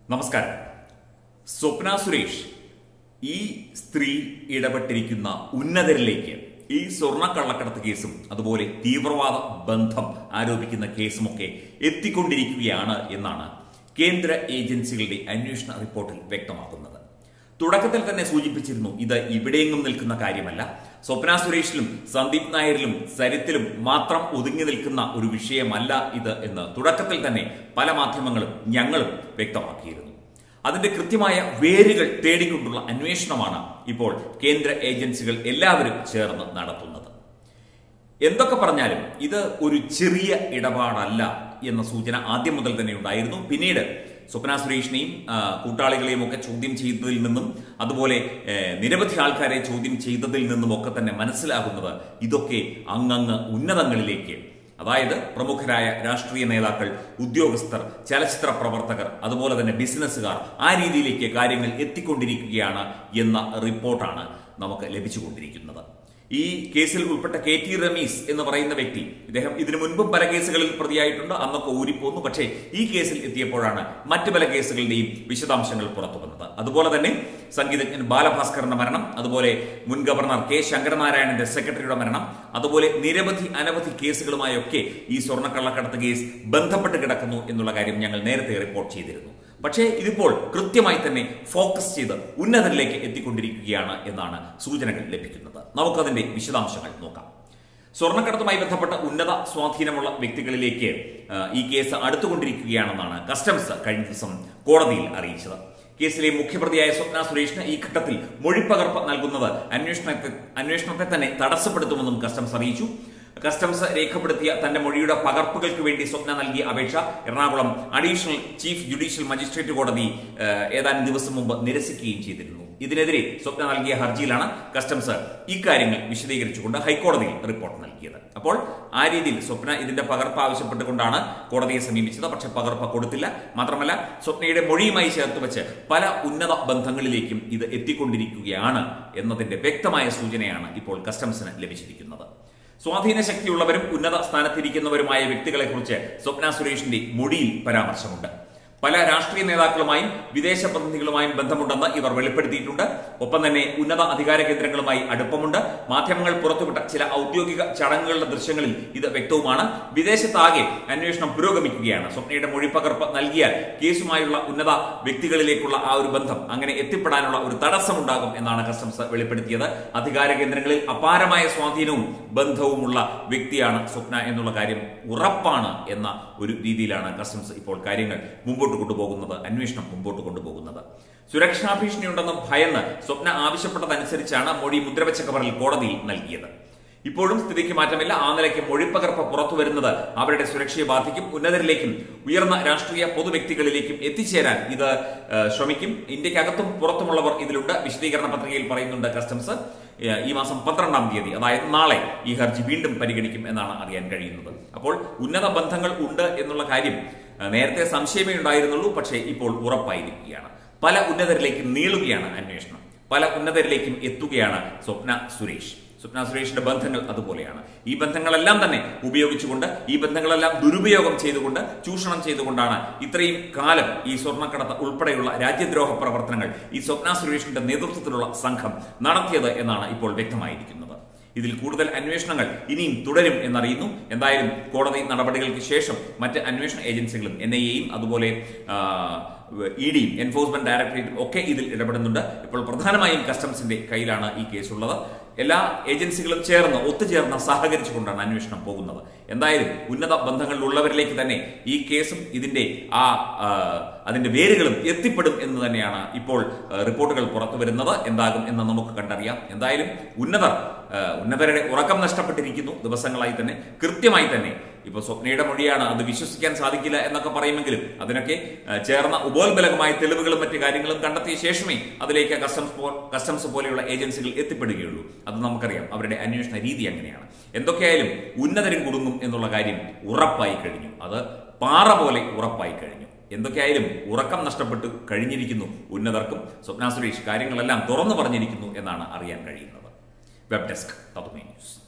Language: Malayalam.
നമസ്കാരം സ്വപ്ന സുരേഷ് ഈ സ്ത്രീ ഇടപെട്ടിരിക്കുന്ന ഉന്നതരിലേക്ക് ഈ സ്വർണ്ണ കള്ളക്കടത്ത് കേസും അതുപോലെ തീവ്രവാദ ബന്ധം ആരോപിക്കുന്ന കേസുമൊക്കെ എത്തിക്കൊണ്ടിരിക്കുകയാണ് എന്നാണ് കേന്ദ്ര ഏജൻസികളുടെ അന്വേഷണ റിപ്പോർട്ടിൽ വ്യക്തമാക്കുന്നത് തുടക്കത്തിൽ തന്നെ സൂചിപ്പിച്ചിരുന്നു ഇത് ഇവിടെയെങ്ങും നിൽക്കുന്ന കാര്യമല്ല സ്വപ്ന സുരേഷിലും സന്ദീപ് നായരിലും സരിത്തിലും മാത്രം ഒതുങ്ങി നിൽക്കുന്ന ഒരു വിഷയമല്ല ഇത് എന്ന് തുടക്കത്തിൽ തന്നെ പല മാധ്യമങ്ങളും ഞങ്ങളും വ്യക്തമാക്കിയിരുന്നു അതിന്റെ കൃത്യമായ വേരുകൾ തേടിക്കൊണ്ടുള്ള അന്വേഷണമാണ് ഇപ്പോൾ കേന്ദ്ര ഏജൻസികൾ എല്ലാവരും ചേർന്ന് നടത്തുന്നത് എന്തൊക്കെ പറഞ്ഞാലും ഇത് ഒരു ചെറിയ ഇടപാടല്ല എന്ന സൂചന ആദ്യം മുതൽ തന്നെ ഉണ്ടായിരുന്നു പിന്നീട് സ്വപ്ന സുരേഷിനെയും ആ, കൂട്ടാളികളെയും ഒക്കെ ചോദ്യം ചെയ്തതിൽ നിന്നും അതുപോലെ ഏ, നിരവധി ആൾക്കാരെ ചോദ്യം ചെയ്തതിൽ നിന്നും ഒക്കെ തന്നെ മനസ്സിലാകുന്നത് ഇതൊക്കെ അങ്ങങ്ങ് ഉന്നതങ്ങളിലേക്ക് അതായത് പ്രമുഖരായ രാഷ്ട്രീയ നേതാക്കൾ ഉദ്യോഗസ്ഥർ ചലച്ചിത്ര പ്രവർത്തകർ അതുപോലെ തന്നെ ബിസിനസ്സുകാർ ആ രീതിയിലേക്ക് കാര്യങ്ങൾ എത്തിക്കൊണ്ടിരിക്കുകയാണ് എന്ന റിപ്പോർട്ടാണ് നമുക്ക് ലഭിച്ചുകൊണ്ടിരിക്കുന്നത് ഈ കേസിൽ ഉൾപ്പെട്ട കെ ടി റമീസ് എന്ന് പറയുന്ന വ്യക്തി ഇദ്ദേഹം ഇതിനു മുൻപും പല കേസുകളിൽ പ്രതിയായിട്ടുണ്ട് അന്നൊക്കെ ഊരിപ്പോന്നു പക്ഷേ ഈ കേസിൽ എത്തിയപ്പോഴാണ് മറ്റു പല കേസുകളുടെയും വിശദാംശങ്ങൾ പുറത്തു വന്നത് അതുപോലെ തന്നെ സംഗീതജ്ഞൻ ബാലഭാസ്കറിന്റെ മരണം അതുപോലെ മുൻ ഗവർണർ കെ ശങ്കരനാരായണന്റെ സെക്രട്ടറിയുടെ മരണം അതുപോലെ നിരവധി അനവധി കേസുകളുമായൊക്കെ ഈ സ്വർണ്ണക്കള്ളക്കടത്ത് കേസ് ബന്ധപ്പെട്ട് കിടക്കുന്നു എന്നുള്ള കാര്യം ഞങ്ങൾ നേരത്തെ റിപ്പോർട്ട് ചെയ്തിരുന്നു പക്ഷേ ഇതിപ്പോൾ കൃത്യമായി തന്നെ ഫോക്കസ് ചെയ്ത് ഉന്നതരിലേക്ക് എത്തിക്കൊണ്ടിരിക്കുകയാണ് എന്നാണ് സൂചനകൾ ലഭിക്കുന്നത് നമുക്കതിന്റെ വിശദാംശങ്ങൾ നോക്കാം സ്വർണ്ണക്കടത്തുമായി ബന്ധപ്പെട്ട ഉന്നത സ്വാധീനമുള്ള വ്യക്തികളിലേക്ക് ആ, ഈ കേസ് അടുത്തുകൊണ്ടിരിക്കുകയാണെന്നാണ് കസ്റ്റംസ് കഴിഞ്ഞ ദിവസം കോടതിയിൽ അറിയിച്ചത് കേസിലെ മുഖ്യപ്രതിയായ സ്വപ്ന സുരേഷിന് ഈ ഘട്ടത്തിൽ മൊഴിപ്പകർപ്പ് നൽകുന്നത് അന്വേഷണത്തെ അന്വേഷണത്തെ തന്നെ തടസ്സപ്പെടുത്തുമെന്നും കസ്റ്റംസ് അറിയിച്ചു കസ്റ്റംസ് രേഖപ്പെടുത്തിയ തന്റെ മൊഴിയുടെ പകർപ്പുകൾക്ക് വേണ്ടി സ്വപ്ന നൽകിയ അപേക്ഷ Ernakulam additional chief judicial magistrate കോടതി ഏഹ്, ഏതാനും ദിവസം മുമ്പ് നിരസിക്കുകയും ചെയ്തിരുന്നു ഇതിനെതിരെ സ്വപ്ന നൽകിയ ഹർജിയിലാണ് കസ്റ്റംസ് ഇക്കാര്യങ്ങൾ വിശദീകരിച്ചുകൊണ്ട് ഹൈക്കോടതിയിൽ റിപ്പോർട്ട് നൽകിയത് അപ്പോൾ ആ രീതിയിൽ സ്വപ്ന ഇതിന്റെ പകർപ്പ് ആവശ്യപ്പെട്ടുകൊണ്ടാണ് കോടതിയെ സമീപിച്ചത് പക്ഷെ പകർപ്പ് കൊടുത്തില്ല മാത്രമല്ല സ്വപ്നയുടെ മൊഴിയുമായി ചേർത്ത് വെച്ച് പല ഉന്നത ബന്ധങ്ങളിലേക്കും ഇത് എത്തിക്കൊണ്ടിരിക്കുകയാണ് എന്നതിന്റെ വ്യക്തമായ സൂചനയാണ് ഇപ്പോൾ കസ്റ്റംസിന് ലഭിച്ചിരിക്കുന്നത് സ്വാധീന ശക്തിയുള്ളവരും ഉന്നത സ്ഥാനത്തിരിക്കുന്നവരുമായ വ്യക്തികളെക്കുറിച്ച് സ്വപ്ന സുരേഷിന്റെ മൊഴിയിൽ പരാമർശമുണ്ട് പല രാഷ്ട്രീയ നേതാക്കളുമായും വിദേശ പ്രതിനിധികളുമായും ബന്ധമുണ്ടെന്ന് ഇവർ വെളിപ്പെടുത്തിയിട്ടുണ്ട് ഒപ്പം തന്നെ ഉന്നത അധികാര കേന്ദ്രങ്ങളുമായി അടുപ്പമുണ്ട് മാധ്യമങ്ങൾ പുറത്തുവിട്ട ചില ഔദ്യോഗിക ചടങ്ങുകളുടെ ദൃശ്യങ്ങളിൽ ഇത് വ്യക്തവുമാണ് വിദേശത്താകെ അന്വേഷണം പുരോഗമിക്കുകയാണ് സ്വപ്നയുടെ മൊഴിപ്പകർപ്പ് നൽകിയാൽ കേസുമായുള്ള ഉന്നത വ്യക്തികളിലേക്കുള്ള ആ ഒരു ബന്ധം അങ്ങനെ എത്തിപ്പെടാനുള്ള ഒരു തടസ്സമുണ്ടാകും എന്നാണ് കസ്റ്റംസ് വെളിപ്പെടുത്തിയത് അധികാര കേന്ദ്രങ്ങളിൽ അപാരമായ സ്വാധീനവും ബന്ധവുമുള്ള വ്യക്തിയാണ് സ്വപ്ന എന്നുള്ള കാര്യം ഉറപ്പാണ് എന്ന ഒരു രീതിയിലാണ് കസ്റ്റംസ് ഇപ്പോൾ കാര്യങ്ങൾ മുമ്പോട്ട് കൊണ്ടുപോകുന്നത് അന്വേഷണം മുമ്പോട്ട് കൊണ്ടുപോകുന്നത് സുരക്ഷാ ഭീഷണിയുണ്ടെന്ന് ഭയന്ന് സ്വപ്ന ആവശ്യപ്പെട്ടതനുസരിച്ചാണ് മൊഴി മുദ്രവെച്ച കവറിൽ കോടതിയിൽ നൽകിയത് ഇപ്പോഴും സ്ഥിതിക്ക് മാറ്റമില്ല ആ നിലയ്ക്ക് മൊഴിപ്പകർപ്പ് പുറത്തു വരുന്നത് അവരുടെ സുരക്ഷയെ ബാധിക്കും ഉന്നതരിലേക്കും ഉയർന്ന രാഷ്ട്രീയ പൊതുവ്യക്തികളിലേക്കും എത്തിച്ചേരാൻ ഇത് ഏഹ്, ശ്രമിക്കും ഇന്ത്യക്കകത്തും പുറത്തുമുള്ളവർ ഇതിലുണ്ട് വിശദീകരണ പത്രികയിൽ പറയുന്നുണ്ട് കസ്റ്റംസ് ഏഹ്, ഈ മാസം പന്ത്രണ്ടാം തീയതി അതായത് നാളെ ഈ ഹർജി വീണ്ടും പരിഗണിക്കും എന്നാണ് അറിയാൻ കഴിയുന്നത് അപ്പോൾ ഉന്നത ബന്ധങ്ങൾ ഉണ്ട് എന്നുള്ള കാര്യം ഏഹ്, നേരത്തെ സംശയമേ ഉണ്ടായിരുന്നുള്ളൂ പക്ഷേ ഇപ്പോൾ ഉറപ്പായിരിക്കുകയാണ് പല ഉന്നതരിലേക്കും നീളുകയാണ് അന്വേഷണം പല ഉന്നതരിലേക്കും എത്തുകയാണ് സ്വപ്ന സുരേഷ് സ്വപ്ന സുരേഷിന്റെ ബന്ധങ്ങൾ അതുപോലെയാണ് ഈ ബന്ധങ്ങളെല്ലാം തന്നെ ഉപയോഗിച്ചുകൊണ്ട് ഈ ബന്ധങ്ങളെല്ലാം ദുരുപയോഗം ചെയ്തുകൊണ്ട് ചൂഷണം ചെയ്തുകൊണ്ടാണ് ഇത്രയും കാലം ഈ സ്വർണ്ണക്കടത്ത് ഉൾപ്പെടെയുള്ള രാജ്യദ്രോഹ പ്രവർത്തനങ്ങൾ ഈ സ്വപ്ന സുരേഷിന്റെ നേതൃത്വത്തിലുള്ള സംഘം നടത്തിയത് എന്നാണ് ഇപ്പോൾ വ്യക്തമായിരിക്കുന്നത് ഇതിൽ കൂടുതൽ അന്വേഷണങ്ങൾ ഇനിയും തുടരും എന്നറിയുന്നു എന്തായാലും കോടതി നടപടികൾക്ക് ശേഷം മറ്റ് അന്വേഷണ ഏജൻസികളും എൻ ഐ എയും അതുപോലെ ഇ ഡിയും എൻഫോഴ്സ്മെന്റ് ഡയറക്ടറേറ്റും ഒക്കെ ഇതിൽ ഇടപെടുന്നുണ്ട് ഇപ്പോൾ പ്രധാനമായും കസ്റ്റംസിന്റെ കയ്യിലാണ് ഈ കേസുള്ളത് എല്ലാ ഏജൻസികളും ചേർന്ന് ഒത്തുചേർന്ന് സഹകരിച്ചുകൊണ്ടാണ് അന്വേഷണം പോകുന്നത് എന്തായാലും ഉന്നത ബന്ധങ്ങളിലുള്ളവരിലേക്ക് തന്നെ ഈ കേസും ഇതിന്റെ ആ ആ, അതിന്റെ വേരുകളും എത്തിപ്പെടും എന്ന് തന്നെയാണ് ഇപ്പോൾ ആ, റിപ്പോർട്ടുകൾ പുറത്തു വരുന്നത് എന്താകും എന്ന് നമുക്ക് കണ്ടറിയാം എന്തായാലും ഉന്നതർ ആ, ഉന്നതരുടെ ഉറക്കം നഷ്ടപ്പെട്ടിരിക്കുന്നു ദിവസങ്ങളായി തന്നെ കൃത്യമായി തന്നെ ഇപ്പൊ സ്വപ്നയുടെ മൊഴിയാണ് അത് വിശ്വസിക്കാൻ സാധിക്കില്ല എന്നൊക്കെ പറയുമെങ്കിലും അതിനൊക്കെ ആ, ചേർന്ന ഉപോത്ബലകമായ തെളിവുകളും മറ്റു കാര്യങ്ങളും കണ്ടെത്തിയ ശേഷമേ അതിലേക്ക് കസ്റ്റംസ് പോ- കസ്റ്റംസ് പോലെയുള്ള ഏജൻസികൾ എത്തിപ്പെടുകയുള്ളൂ അത് നമുക്കറിയാം അവരുടെ അന്വേഷണ രീതി അങ്ങനെയാണ് എന്തൊക്കെയായാലും ഉന്നതരും കുടുങ്ങും എന്നുള്ള കാര്യം ഉറപ്പായി കഴിഞ്ഞു അത് പാറ പോലെ ഉറപ്പായി കഴിഞ്ഞു എന്തൊക്കെയായാലും ഉറക്കം നഷ്ടപ്പെട്ട് കഴിഞ്ഞിരിക്കുന്നു ഉന്നതർക്കും സ്വപ്ന സുരേഷ് കാര്യങ്ങളെല്ലാം തുറന്നു പറഞ്ഞിരിക്കുന്നു എന്നാണ് അറിയാൻ കഴിയുന്നത് വെബ് ഡെസ്ക് തതുമേ ന്യൂസ്